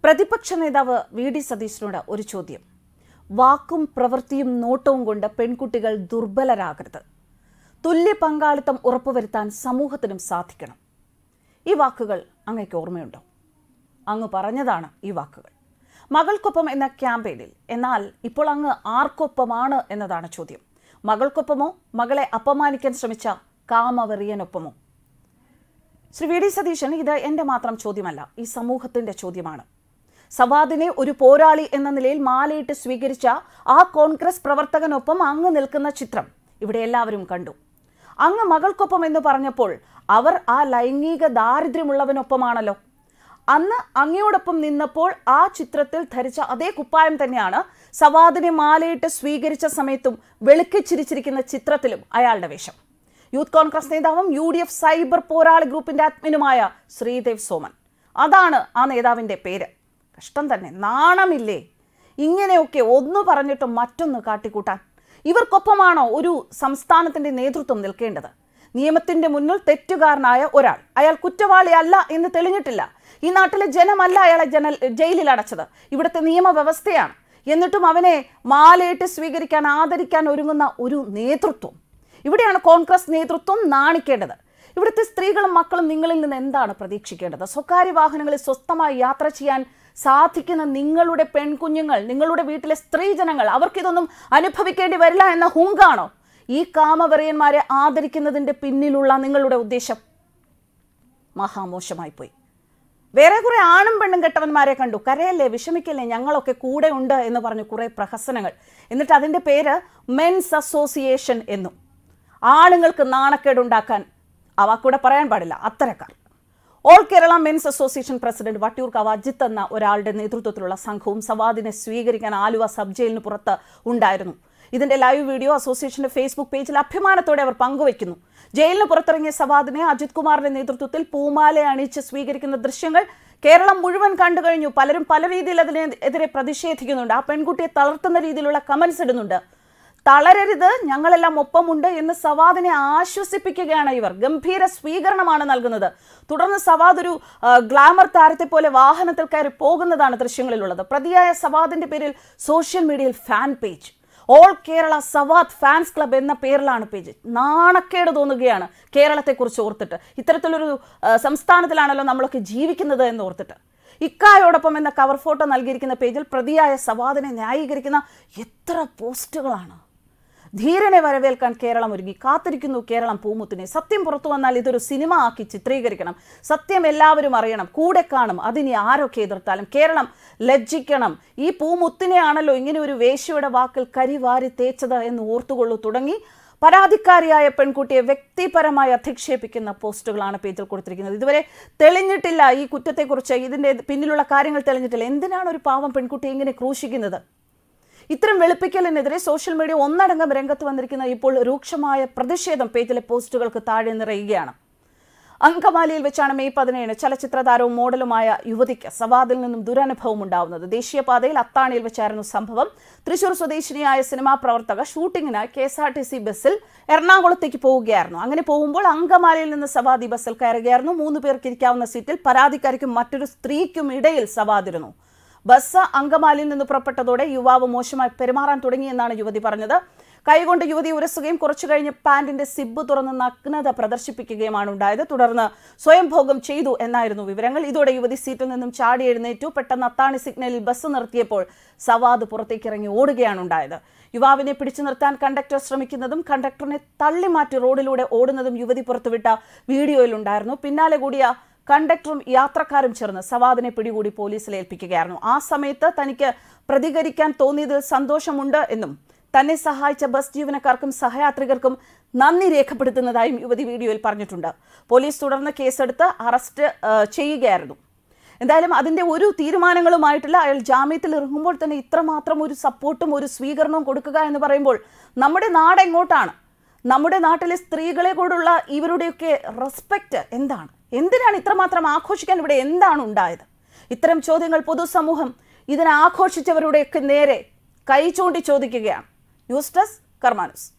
പ്രതിപക്ഷ നേതാവ് V D സതീശനോട് ഒരു ചോദ്യം വാക്കും പ്രവൃത്തിയും നോട്ടവും കൊണ്ട് പെൺകുട്ടികൾ ദുർബലരാകരുത് തുല്യ പങ്കാളിത്തം ഉറപ്പുവരുത്താൻ സമൂഹത്തിനും സാധിക്കണം ഈ വാക്കുകൾ അങ്ങയ്ക്ക് ഓർമ്മയുണ്ടോ അങ്ങ് പറഞ്ഞതാണ് ഈ വാക്കുകൾ മകൾക്കൊപ്പം എന്ന ക്യാമ്പയിനിൽ എന്നാൽ ഇപ്പോൾ അങ്ങ് ആർക്കൊപ്പമാണ് എന്നതാണ് ചോദ്യം മകൾക്കൊപ്പമോ മകളെ അപമാനിക്കാൻ ശ്രമിച്ച കാമവെറിയനൊപ്പമോ ശ്രീ വി ഡി സതീശൻ ഇത് എൻ്റെ മാത്രം ചോദ്യമല്ല ഈ സമൂഹത്തിന്റെ ചോദ്യമാണ് സവാദിനെ ഒരു പോരാളി എന്ന നിലയിൽ മാലയിട്ട് സ്വീകരിച്ച ആ കോൺഗ്രസ് പ്രവർത്തകനൊപ്പം അങ്ങ് നിൽക്കുന്ന ചിത്രം ഇവിടെ എല്ലാവരും കണ്ടു അങ്ങ് മകൾക്കൊപ്പം എന്ന് പറഞ്ഞപ്പോൾ അവർ ആ ലൈംഗിക ദാരിദ്ര്യമുള്ളവനൊപ്പമാണല്ലോ അന്ന് അങ്ങയോടൊപ്പം നിന്നപ്പോൾ ആ ചിത്രത്തിൽ ധരിച്ച അതേ കുപ്പായം തന്നെയാണ് സവാദിനെ മാലയിട്ട് സ്വീകരിച്ച സമയത്തും വെളുക്കിച്ചിരിച്ചിരിക്കുന്ന ചിത്രത്തിലും അയാളുടെ വേഷം യൂത്ത് കോൺഗ്രസ് നേതാവും യു ഡി എഫ് സൈബർ പോരാളി ഗ്രൂപ്പിന്റെ അഡ്മിനുമായ ശ്രീദേവ് സോമൻ അതാണ് ആ നേതാവിന്റെ പേര് കഷ്ടം തന്നെ നാണമില്ലേ ഇങ്ങനെയൊക്കെ ഒന്ന് പറഞ്ഞിട്ട് മറ്റൊന്ന് കാട്ടിക്കൂട്ടാൻ ഇവർക്കൊപ്പമാണോ ഒരു സംസ്ഥാനത്തിന്റെ നേതൃത്വം നിൽക്കേണ്ടത് നിയമത്തിന്റെ മുന്നിൽ തെറ്റുകാരനായ ഒരാൾ അയാൾ കുറ്റവാളിയല്ല എന്ന് തെളിഞ്ഞിട്ടില്ല ഈ നാട്ടിലെ ജനമല്ല അയാളെ ജനൽ ജയിലിൽ അടച്ചത് ഇവിടുത്തെ നിയമവ്യവസ്ഥയാണ് എന്നിട്ടും അവനെ മാലയിട്ട് സ്വീകരിക്കാൻ ആദരിക്കാൻ ഒരുങ്ങുന്ന ഒരു നേതൃത്വം ഇവിടെയാണ് കോൺഗ്രസ് നേതൃത്വം നാണിക്കേണ്ടത് ഇവിടുത്തെ സ്ത്രീകളും മക്കളും നിങ്ങളിൽ നിന്ന് എന്താണ് പ്രതീക്ഷിക്കേണ്ടത് സ്വകാര്യ വാഹനങ്ങളിൽ സ്വസ്ഥമായി യാത്ര ചെയ്യാൻ സാധിക്കുന്ന നിങ്ങളുടെ പെൺകുഞ്ഞുങ്ങൾ നിങ്ങളുടെ വീട്ടിലെ സ്ത്രീജനങ്ങൾ അവർക്കിതൊന്നും അനുഭവിക്കേണ്ടി വരില്ല എന്ന ഹുങ്കാണോ ഈ കാമവെറിയന്മാരെ ആദരിക്കുന്നതിന്റെ പിന്നിലുള്ള നിങ്ങളുടെ ഉദ്ദേശം മഹാമോശമായി പോയി വേറെ കുറെ ആണും പെണ്ണും കെട്ടവന്മാരെ കണ്ടു കരയല്ലേ വിഷമിക്കല്ലേ ഞങ്ങളൊക്കെ കൂടെ ഉണ്ട് എന്ന് പറഞ്ഞു കുറെ പ്രഹസനങ്ങൾ എന്നിട്ട് അതിന്റെ പേര് മെൻസ് അസോസിയേഷൻ എന്നും ആണുങ്ങൾക്ക് നാണക്കേടുണ്ടാക്കാൻ ആ വാക്കൂടെ പറയാൻ പാടില്ല അത്തരക്കാർ all Kerala men's association president Vattiyoorkavu Ajith എന്ന ഒരാളുടെ നേതൃത്വത്തിലുള്ള സംഘവും സവാദിനെ സ്വീകരിക്കാൻ ആലുവ സബ് ജയിലിന് പുറത്ത് ഉണ്ടായിരുന്നു ഇതിന്റെ ലൈവ് വീഡിയോ അസോസിയേഷന്റെ ഫേസ്ബുക്ക് പേജിൽ അഭിമാനത്തോടെ അവർ പങ്കുവയ്ക്കുന്നു ജയിലിന് പുറത്തിറങ്ങിയ സവാദിനെ അജിത് കുമാറിന്റെ നേതൃത്വത്തിൽ പൂമാല അണിയിച്ച് സ്വീകരിക്കുന്ന ദൃശ്യങ്ങൾ കേരളം മുഴുവൻ കണ്ടു കഴിഞ്ഞു പലരും പല രീതിയിൽ അതിനെതിരെ പ്രതിഷേധിക്കുന്നുണ്ട് ആ പെൺകുട്ടിയെ തളർത്തുന്ന രീതിയിലുള്ള കമന്റ്സ് ഇടുന്നുണ്ട് തളരരുത് ഞങ്ങളെല്ലാം ഒപ്പമുണ്ട് എന്ന് സവാദിനെ ആശ്വസിപ്പിക്കുകയാണ് ഇവർ ഗംഭീര സ്വീകരണമാണ് നൽകുന്നത് തുടർന്ന് സവാദ് ഒരു ആ, ഗ്ലാമർ താരത്തെ പോലെ വാഹനത്തിൽ കയറി പോകുന്നതാണ് ദൃശ്യങ്ങളിലുള്ളത് പ്രതിയായ സവാദിന്റെ പേരിൽ സോഷ്യൽ മീഡിയയിൽ fan page all Kerala Savad fans club എന്ന പേരിലാണ് പേജ് നാണക്കേട് തോന്നുകയാണ് കേരളത്തെക്കുറിച്ച് ഓർത്തിട്ട് ഇത്തരത്തിലൊരു ആ, സംസ്ഥാനത്തിലാണല്ലോ നമ്മളൊക്കെ ജീവിക്കുന്നത് എന്ന് ഓർത്തിട്ട് ഇക്കായോടൊപ്പം എന്ന കവർ ഫോട്ടോ നൽകിയിരിക്കുന്ന പേജിൽ പ്രതിയായ സവാദിനെ ന്യായീകരിക്കുന്ന എത്ര പോസ്റ്റുകളാണ് ധീരനെ വരവേൽക്കാൻ കേരളം ഒരുങ്ങി കാത്തിരിക്കുന്നു കേരളം പൂമുത്തിനെ സത്യം പുറത്തു വന്നാൽ ഇതൊരു സിനിമ ആക്കി ചിത്രീകരിക്കണം സത്യം എല്ലാവരും അറിയണം കൂടെ കാണും അതിനി ആരൊക്കെ എതിർത്താലും കേരളം ലജ്ജിക്കണം ഈ പൂമുത്തിനെയാണല്ലോ ഇങ്ങനെ ഒരു വേശ്യയുടെ വാക്കിൽ കരിവാരി തേച്ചത് എന്ന് ഓർത്തുകൊള്ളു തുടങ്ങി പരാതിക്കാരിയായ പെൺകുട്ടിയെ വ്യക്തിപരമായി അധിക്ഷേപിക്കുന്ന പോസ്റ്റുകളാണ് പേജിൽ കൊടുത്തിരിക്കുന്നത് ഇതുവരെ തെളിഞ്ഞിട്ടില്ല ഈ കുറ്റത്തെക്കുറിച്ച് ഇതിന്റെ പിന്നിലുള്ള കാര്യങ്ങൾ തെളിഞ്ഞിട്ടില്ല എന്തിനാണ് ഒരു പാവം പെൺകുട്ടിയെ ഇങ്ങനെ ക്രൂശിക്കുന്നത് ഇത്തരം വെളുപ്പിക്കലിനെതിരെ സോഷ്യൽ മീഡിയ ഒന്നടങ്കം രംഗത്ത് വന്നിരിക്കുന്ന ഇപ്പോൾ രൂക്ഷമായ പ്രതിഷേധം പേജിലെ പോസ്റ്റുകൾക്ക് താഴെ നിറയുകയാണ് അങ്കമാലിയിൽ വെച്ചാണ് മെയ് പതിനേഴിന് ചലച്ചിത്ര താരവും മോഡലുമായ യുവതിക്ക് സവാദിൽ നിന്നും ദുരനുഭവം ഉണ്ടാവുന്നത് ദേശീയപാതയിൽ അത്താണിയിൽ വെച്ചായിരുന്നു സംഭവം തൃശൂർ സ്വദേശിനിയായ സിനിമാ പ്രവർത്തക ഷൂട്ടിങ്ങിനായി K S R T C ബസ്സിൽ എറണാകുളത്തേക്ക് പോവുകയായിരുന്നു അങ്ങനെ പോകുമ്പോൾ അങ്കമാലിയിൽ നിന്ന് സവാദി ബസ്സിൽ കയറുകയായിരുന്നു മൂന്ന് പേർക്ക് ഇരിക്കാവുന്ന സീറ്റിൽ പരാതിക്കാരിക്കും മറ്റൊരു സ്ത്രീക്കും ഇടയിൽ സവാദിരുന്നു ബസ് അങ്കമാലിയിൽ നിന്ന് പുറപ്പെട്ടതോടെ യുവാവ് മോശമായി പെരുമാറാൻ തുടങ്ങിയെന്നാണ് യുവതി പറഞ്ഞത് കൈകൊണ്ട് യുവതി ഉരസുകയും കുറച്ചു കഴിഞ്ഞ് പാന്റിന്റെ സിബ് തുറന്ന് നഗ്നത പ്രദർശിപ്പിക്കുകയുമാണ് ഉണ്ടായത് തുടർന്ന് സ്വയം ഭോഗം ചെയ്തു എന്നായിരുന്നു വിവരങ്ങൾ ഇതോടെ യുവതി സീറ്റിൽ നിന്നും ചാടി എഴുന്നേറ്റു പെട്ടെന്ന് അത്താണി സിഗ്നലിൽ ബസ് നിർത്തിയപ്പോൾ സവാദ് പുറത്തേക്ക് ഇറങ്ങി ഓടുകയാണ് ഉണ്ടായത് യുവാവിനെ പിടിച്ചു നിർത്താൻ കണ്ടക്ടർ ശ്രമിക്കുന്നതും കണ്ടക്ടറിനെ തള്ളിമാറ്റി റോഡിലൂടെ ഓടുന്നതും യുവതി പുറത്തുവിട്ട വീഡിയോയിലുണ്ടായിരുന്നു പിന്നാലെ കൂടിയ കണ്ടക്ടറും യാത്രക്കാരും ചേർന്ന് സവാദിനെ പിടികൂടി പോലീസിൽ ഏൽപ്പിക്കുകയായിരുന്നു ആ സമയത്ത് തനിക്ക് പ്രതികരിക്കാൻ തോന്നിയതിൽ സന്തോഷമുണ്ട് എന്നും തന്നെ സഹായിച്ച ബസ് ജീവനക്കാർക്കും സഹയാത്രികർക്കും നന്ദി രേഖപ്പെടുത്തുന്നതായും യുവതി വീഡിയോയിൽ പറഞ്ഞിട്ടുണ്ട് പോലീസ് തുടർന്ന് കേസെടുത്ത് അറസ്റ്റ് ആ, ചെയ്യുകയായിരുന്നു എന്തായാലും അതിന്റെ ഒരു തീരുമാനങ്ങളുമായിട്ടില്ല അയാൾ ജാമ്യത്തിൽ ഇറങ്ങുമ്പോൾ തന്നെ ഇത്രമാത്രം ഒരു സപ്പോർട്ടും ഒരു സ്വീകരണവും കൊടുക്കുക എന്ന് പറയുമ്പോൾ നമ്മുടെ നാട് എങ്ങോട്ടാണ് നമ്മുടെ നാട്ടിലെ സ്ത്രീകളെ കൂടുള്ള ഇവരുടെയൊക്കെ റെസ്പെക്റ്റ് എന്താണ് എന്തിനാണ് ഇത്രമാത്രം ആഘോഷിക്കാൻ ഇവിടെ എന്താണ് ഉണ്ടായത് ഇത്തരം ചോദ്യങ്ങൾ പൊതുസമൂഹം ഇതിനെ ആഘോഷിച്ചവരുടെയൊക്കെ നേരെ കൈ ചൂണ്ടി ചോദിക്കുകയാണ് ന്യൂസ് ഡെസ്ക് കർമാനസ്